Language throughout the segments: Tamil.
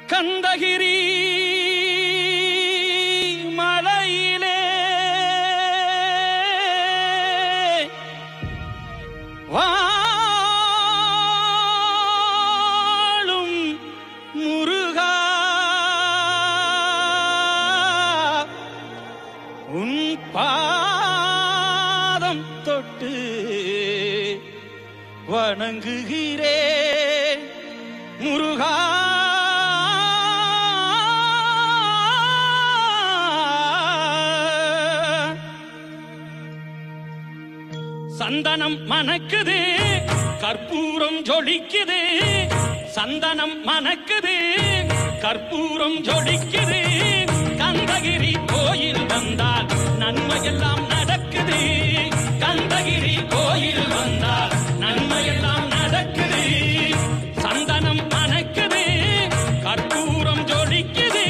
கந்தகிரி மலையிலே வாழும் முருகா உன் பாதம் தொட்டு வணங்குகிறே முருகா சந்தனம் மணக்குது கற்பூரம் ஜொலிக்குது சந்தனம் மணக்குது கற்பூரம் ஜொலிக்குது கந்தகிரி கோயில் வந்தால் நன்மையெல்லாம் நடக்குது கந்தகிரி கோயில் வந்தால் நன்மையெல்லாம் நடக்குது சந்தனம் மணக்குது கற்பூரம் ஜொலிக்குது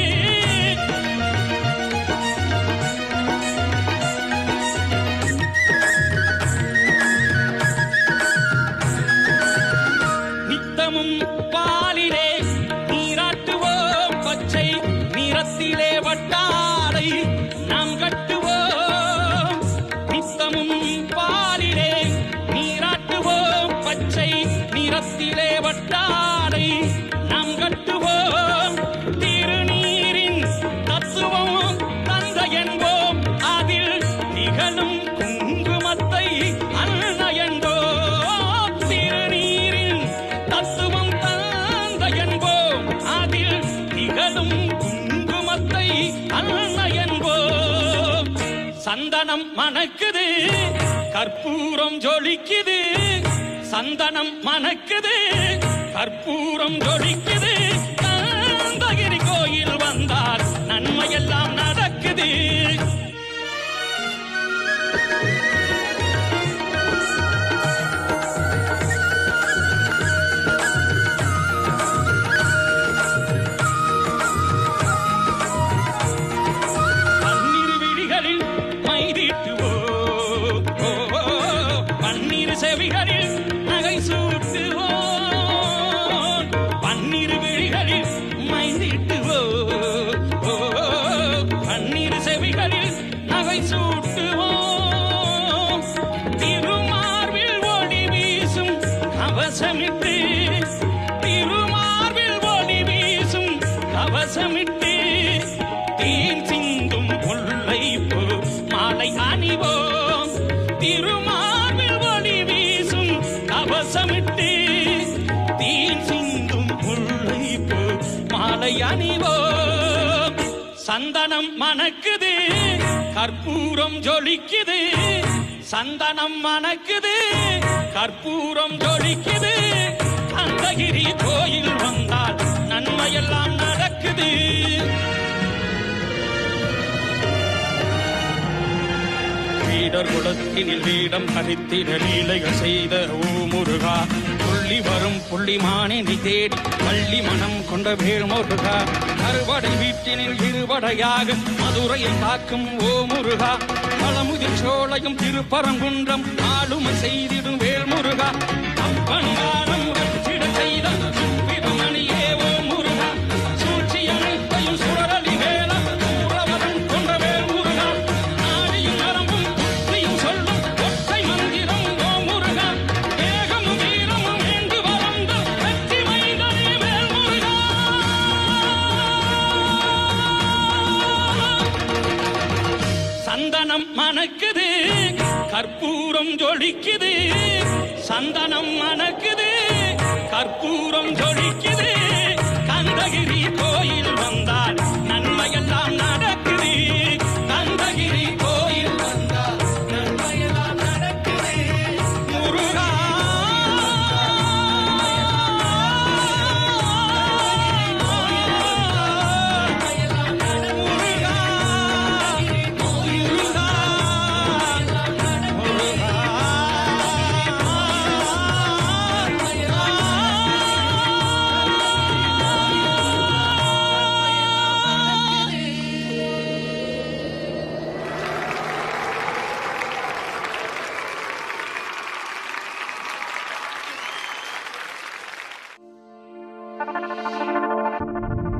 நித்தமும் பாலிலே நீராட்டுவோம் பச்சை நிறத்திலே வட்டாரை நாம் கட்டுவோம் நித்தமும் பாலிலே நீராட்டுவோம் பச்சை நிறத்திலே வட்டாரை நாம் கட்டுவோம் திருநீரின் தத்துவம் தந்த என்போம் அதில் திகழும் குங்குமத்தை அன்ன என்போம் திருநீரின் தத்துவம் தந்த என்போம் அதில் திகழும் குங்குமத்தை அன்ன என்போம் சந்தனம் மணக்குது கற்பூரம் ஜொலிக்குது சந்தனம் மணக்குது கற்பூரம் ஜொலிக்குது கந்தகிரி கோயில் வந்தால் நன்மையெல்லாம் நடக்குது பன்னிரு விழிகளில் மைதிட்டுவோ ஓ, ஓ, பன்னிரு செவிகளில் நகை சூட்டுவோ பன்னிரு விழிகளில் மைதிட்டுவோ ஓ, பன்னிரு செவிகளில் நகை சூட்டுவோ திருமார்பில் ஒளி வீசும் கவசமிட்டு திருமார்பில் ஒளி வீசும் கவசமிட்டு தேன் சிந்தும் முல்லை போ மாலை அணிவோம் திருமார்பில் ஒளி வீசும் கவசமிட்டு தேன் சிந்தும் முல்லை போ மாலை அணிவோம் சந்தனம் மணக்குது கற்பூரம் ஜொலிக்குது சந்தனம் மணக்குது கற்பூரம் ஜொலிக்குது கந்தகிரி கோயில் வந்தால் நன்மையெல்லாம் நடக்குது வீடர் குலத்தினில் வீடம் தரித்திட லீலைகள் செய்த ஓ முருகா புள்ளி வரும் புள்ளிமானே நீ தேடி பள்ளி மனம் கொண்ட வேல் முருகா அறுவடை வீட்டினில் இருவடையாக மதுரையில் தாக்கும் ஓ முருகா பழமுதிர் சோலையும் திருப்பரங்குன்றம் ஆளுமை செய்திடும் வேல் முருகா அப்பன் வானம் ரட்சிட செய்த சுப்பிரமணியே ஓ முருகா சூழ்ச்சி அனைத்தையும் சுழலி வேலா சூரவரம் கொண்ட வேல் முருகா நாடியும் நரம்பும் புத்தியும் சொல்லும் ஒற்றை மந்திரம் ஓ முருகா வேகமும் வீரமும் வேண்டு வளர்ந்த வெற்றி மைந்தனே வேல் முருகா சந்தனம் மணக்குது கற்பூரம் ஜொலிக்குது சந்தனம் மணக்குது கற்பூரம் ஜொலிக்குது கந்தகிரி கோயில் வந்தால் நன்மையெல்லாம் நடக்குது கந்தகிரி கோயில் வந்தால் நன்மையெல்லாம் நடக்குது முருகா Thank you.